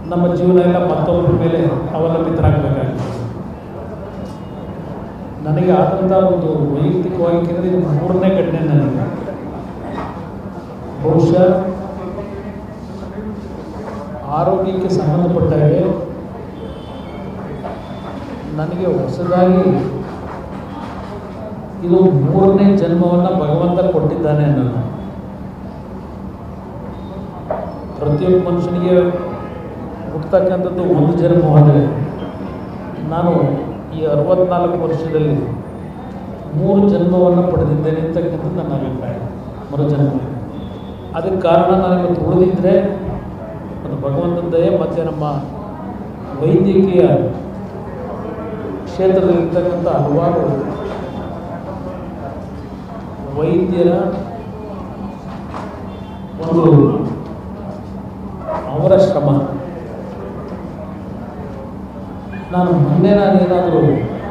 ನಮ್ಮ ಜೀವನ ಎಲ್ಲ ಮತ್ತೊಬ್ಬರ ಮೇಲೆ ಅವಲಂಬಿತರಾಗಬೇಕಾಗಿದೆ ನನಗೆ ಆದಂಥ ಒಂದು ವೈಯಕ್ತಿಕವಾಗಿ ಕೇಳಿದ್ರೆ ಇದು ಮೂರನೇ ಘಟನೆ ನನಗೆ ಬಹುಶಃ ಆರೋಗ್ಯಕ್ಕೆ ಸಂಬಂಧಪಟ್ಟ ಹಾಗೆ ನನಗೆ ಹೊಸದಾಗಿ ಇದು ಮೂರನೇ ಜನ್ಮವನ್ನು ಭಗವಂತ ಕೊಟ್ಟಿದ್ದಾನೆ ಅನ್ನೋದು ಪ್ರತಿಯೊಬ್ಬ ಮನುಷ್ಯನಿಗೆ ಹುಟ್ಟತಕ್ಕಂಥದ್ದು ಒಂದು ಜನ್ಮವಾದರೆ ನಾನು ಈ ಅರವತ್ನಾಲ್ಕು ವರ್ಷದಲ್ಲಿ ಮೂರು ಜನ್ಮವನ್ನು ಪಡೆದಿದ್ದೇನೆ ಅಂತಕ್ಕಂಥದ್ದು ನನ್ನ ಅಭಿಪ್ರಾಯ ಮರುಜನ್ಮ ಅದಕ್ಕೆ ಕಾರಣ ನಾನು ಇವತ್ತು ಉಳಿದಿದ್ದರೆ ಅದು ಭಗವಂತನ ದಯೆ ಮತ್ತು ನಮ್ಮ ವೈದ್ಯಕೀಯ ಕ್ಷೇತ್ರದಲ್ಲಿರ್ತಕ್ಕಂಥ ಹಲವಾರು ವೈದ್ಯರ ಒಂದು ಅವರ ಶ್ರಮ ನಾನು ಮೊನ್ನೆ ನಾನೇನಾದರೂ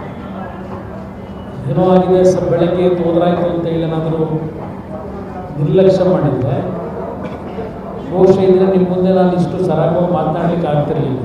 ಏನೋ ಆಗಿದೆ ಸ ಬೆಳಗ್ಗೆ ಹೋದ್ರಾಯ್ತು ಅಂತ ಹೇಳಿ ಏನಾದರೂ ನಿರ್ಲಕ್ಷ್ಯ ಮಾಡಿದ್ದೆ ಬಹುಶಃ ಇದ್ರೆ ನಿಮ್ಮ ಮುಂದೆ ನಾನು ಇಷ್ಟು ಸರಾಗವಾಗಿ ಮಾತನಾಡಲಿಕ್ಕೆ ಆಗ್ತಿರಲಿಲ್ಲ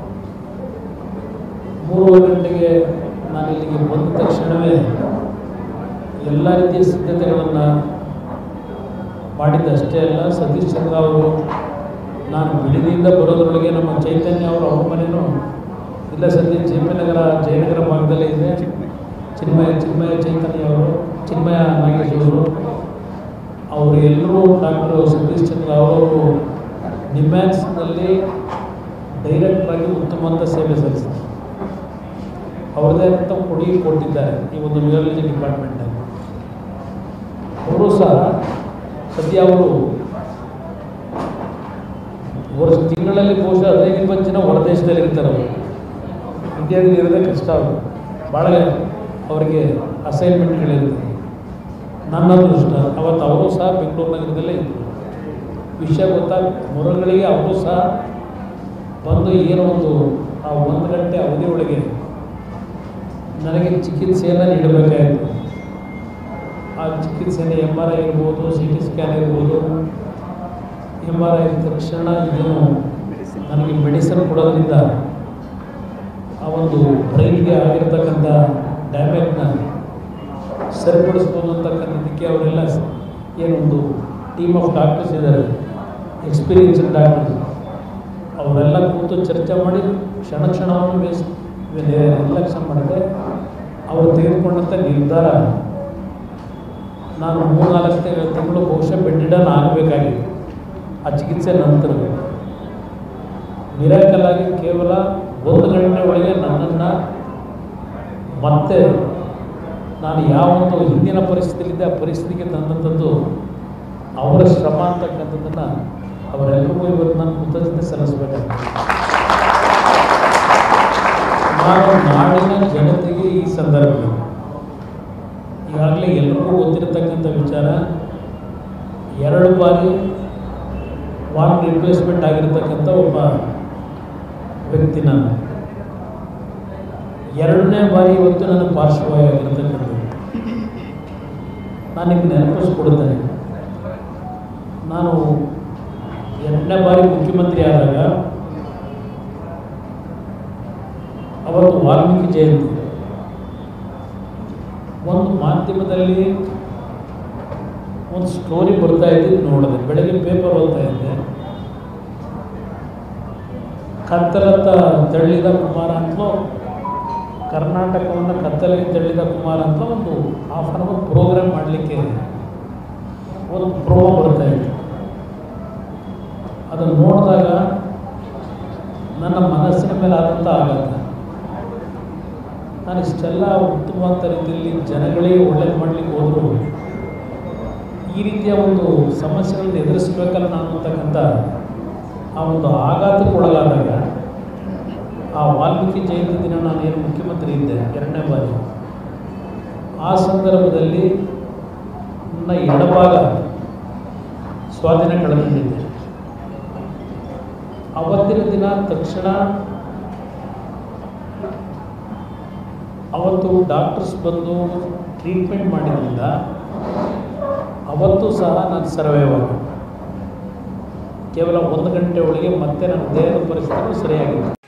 ಮೂರುವರೆ ಗಂಟೆಗೆ ನಾನು ಇಲ್ಲಿಗೆ ಬಂದ ತಕ್ಷಣವೇ ಎಲ್ಲ ರೀತಿಯ ಸಿದ್ಧತೆಗಳನ್ನು ಮಾಡಿದ್ದಷ್ಟೇ ಅಲ್ಲ ಸತೀಶ್ ಚಂದ್ರ ಅವರು ನಾನು ಬಿಡದಿಯಿಂದ ಬರೋದ್ರೊಳಗೆ ನಮ್ಮ ಚೈತನ್ಯ ಅವರು ಅವ್ರ ಮನೇನು ಇಲ್ಲ ಸದ್ಯ ಜೆ ಪಿ ನಗರ ಜಯನಗರ ಭಾಗದಲ್ಲೇ ಇದೆ ಚಿನ್ಮಯ ಚಿನ್ಮಯ ಚೈತನ್ಯ ಅವರು ಚಿನ್ಮಯ ನಾಗೇಶ್ ಅವರು ಅವರು ಎಲ್ಲರೂ ಡಾಕ್ಟರ್ ಸತೀಶ್ ಚಂದ್ರ ಅವರು ನಿಮ್ಯಾನ್ಸ್ನಲ್ಲಿ ಡೈರೆಕ್ಟ್ರಾಗಿ ಉತ್ತಮವಾದ ಸೇವೆ ಸಲ್ಲಿಸಿದ್ದಾರೆ ಅವ್ರದ್ದೇ ಅಂತ ಕೊಡುಗೆ ಕೊಟ್ಟಿದ್ದಾರೆ ಈ ಒಂದು ನ್ಯೂರಾಲಜಿ ಡಿಪಾರ್ಟ್ಮೆಂಟಲ್ಲಿ ಅವರು ಸಹ ಸದ್ಯ ಅವರು ವರ್ಷ ತಿಂಗಳಲ್ಲಿ ಬಹುಶಃ ಹದಿನೈದು ಇಪ್ಪತ್ತು ಜನ ಹೊರದೇಶದಲ್ಲಿ ಇರ್ತಾರೆ ಅವರು ಇಂಡಿಯಾದಲ್ಲಿ ಇರೋದೇ ಕಷ್ಟ ಅವರು ಭಾಳ ಅವರಿಗೆ ಅಸೈನ್ಮೆಂಟ್ಗಳಿರುತ್ತೆ ನನ್ನ ಅದೃಷ್ಟ ಅವತ್ತು ಅವರು ಸಹ ಬೆಂಗಳೂರು ನಗರದಲ್ಲೇ ಇದ್ದರು ವಿಷಯ ಗೊತ್ತಾಗ ಮರುಗಳಿಗೆ ಅವರು ಸಹ ಬಂದು ಏನೋ ಒಂದು ಆ ಒಂದು ಗಂಟೆ ಅವಧಿ ಒಳಗೆ ನನಗೆ ಚಿಕಿತ್ಸೆಯನ್ನು ನೀಡಬೇಕಾಯಿತು ಆ ಚಿಕಿತ್ಸೆನ ಎಮ್ ಆರ್ ಐ ಇರ್ಬೋದು ಸಿ ಟಿ ಸ್ಕ್ಯಾನ್ ಇರ್ಬೋದು ಎಮ್ ಆರ್ ಐ ತಕ್ಷಣ ಏನು ನನಗೆ ಮೆಡಿಸಿನ್ ಕೊಡೋದ್ರಿಂದ ಆ ಒಂದು ಬ್ರೈನ್ಗೆ ಆಗಿರ್ತಕ್ಕಂಥ ಡ್ಯಾಮೇಜ್ನ ಸರಿಪಡಿಸ್ಬೋದು ಅಂತಕ್ಕಂಥದ್ದಕ್ಕೆ ಅವರೆಲ್ಲ ಏನೊಂದು ಟೀಮ್ ಆಫ್ ಡಾಕ್ಟರ್ಸ್ ಇದ್ದಾರೆ ಎಕ್ಸ್ಪೀರಿಯನ್ಸ್ಡ್ ಡಾಕ್ಟರ್ಸ್ ಅವರೆಲ್ಲ ಕೂತು ಚರ್ಚೆ ಮಾಡಿ ಕ್ಷಣ ಕ್ಷಣವನ್ನು ಬೇಸ್ ನಿರ್ಲಕ್ಷ್ಯ ಮಾಡಿದೆ ಅವರು ತೆಗೆದುಕೊಂಡಂಥ ನಿರ್ಧಾರ ನಾನು ಮೂರ್ನಾಲ್ಕು ತಿಂಗಳು ತಿಂಗಳು ಬಹುಶಃ ಬೆಡ್ಡಿಡನ್ ಆಗಬೇಕಾಗಿತ್ತು ಆ ಚಿಕಿತ್ಸೆ ನಂತರ ಮಿರಾಕಲ್ ಆಗಿ ಕೇವಲ ಒಂದು ಗಂಟೆ ಒಳಗೆ ನನ್ನನ್ನು ಮತ್ತೆ ನಾನು ಯಾವೊಂದು ಹಿಂದಿನ ಪರಿಸ್ಥಿತಿಯಲ್ಲಿದ್ದೆ ಆ ಪರಿಸ್ಥಿತಿಗೆ ತಂದಂಥದ್ದು ಅವರ ಶ್ರಮ ಅಂತಕ್ಕಂಥದ್ದನ್ನು ಅವರೆಲ್ಲರಿಗೂ ಇವತ್ತು ನಾನು ಕೃತಜ್ಞತೆ ಸಲ್ಲಿಸಬೇಕಾಗ್ತದೆ ನಾನು ನಾಡಿನ ಜನತೆಗೆ ಈ ಸಂದರ್ಭದಲ್ಲಿ ಈಗಾಗಲೇ ಎಲ್ರಿಗೂ ಗೊತ್ತಿರತಕ್ಕಂಥ ವಿಚಾರ ಎರಡು ಬಾರಿ ವಾರ್ಡ್ ರಿಪ್ಲೇಸ್ಮೆಂಟ್ ಆಗಿರ್ತಕ್ಕಂಥ ಒಬ್ಬ ವ್ಯಕ್ತಿ ನಾನು ಎರಡನೇ ಬಾರಿ ಇವತ್ತು ನನ್ನ ಪಾರ್ಶ್ವವಾಗಿರ್ತಕ್ಕಂಥದ್ದು ನಾನು ನಿಮ್ಗೆ ನೆನಪಿಸ್ಕೊಡ್ತೇನೆ ನಾನು ಎರಡನೇ ಬಾರಿ ಮುಖ್ಯಮಂತ್ರಿ ಆದಾಗ ಅವತ್ತು ವಾಲ್ಮೀಕಿ ಜಯಂತಿ ಒಂದು ಮಾಧ್ಯಮದಲ್ಲಿ ಒಂದು ಸ್ಟೋರಿ ಬರ್ತಾ ಇದ್ದು ನೋಡಿದೆ ಬೆಳಗ್ಗೆ ಪೇಪರ್ ಓದ್ತಾ ಇದ್ದೆ ಕತ್ತಲತ್ತ ತಳ್ಳಿದ ಕುಮಾರ ಅಂತಲೂ ಕರ್ನಾಟಕವನ್ನು ಕತ್ತಲಿಗೆ ತಳ್ಳಿದ ಕುಮಾರ ಅಂತ ಒಂದು ಹಾಫ್ ಆನ್ ಅವರ್ ಪ್ರೋಗ್ರಾಮ್ ಮಾಡಲಿಕ್ಕೆ ಒಂದು ಪ್ರೋಮೋ ಬರ್ತಾ ಇತ್ತು ಅದನ್ನು ನೋಡಿದಾಗ ನನ್ನ ಮನಸ್ಸಿನ ಮೇಲೆ ಆದಂಥ ಆಘಾತ ನಾನು ಇಷ್ಟೆಲ್ಲ ಉತ್ತಮವಾದ ರೀತಿಯಲ್ಲಿ ಜನಗಳಿಗೆ ಒಳ್ಳೇದು ಮಾಡಲಿಕ್ಕೆ ಹೋದರೂ ಈ ರೀತಿಯ ಒಂದು ಸಮಸ್ಯೆಗಳನ್ನು ಎದುರಿಸಬೇಕಲ್ಲ ನಾನು ಅಂತಕ್ಕಂಥ ಆ ಒಂದು ಆಘಾತಕ್ಕೆ ಒಳಗಾದಾಗ ಆ ವಾಲ್ಮೀಕಿ ಜಯಂತಿ ದಿನ ನಾನು ಏನು ಮುಖ್ಯಮಂತ್ರಿ ಇದ್ದೆ ಎರಡನೇ ಬಾರಿ ಆ ಸಂದರ್ಭದಲ್ಲಿ ನನ್ನ ಎಡಭಾಗ ಸ್ವಾಧೀನ ಕಳೆದುಕೊಂಡಿದ್ದೆ ಅವತ್ತಿನ ದಿನ ತಕ್ಷಣ ಅವತ್ತು ಡಾಕ್ಟರ್ಸ್ ಬಂದು ಟ್ರೀಟ್ಮೆಂಟ್ ಮಾಡಿದ್ರಿಂದ ಅವತ್ತು ಸಹ ನಾನು ಸರ್ವೈವ್ ಆಗ ಕೇವಲ ಒಂದು ಗಂಟೆ ಒಳಗೆ ಮತ್ತೆ ನನ್ನ ದೇಹದ ಪರಿಸ್ಥಿತಿ ಸರಿಯಾಗಿದೆ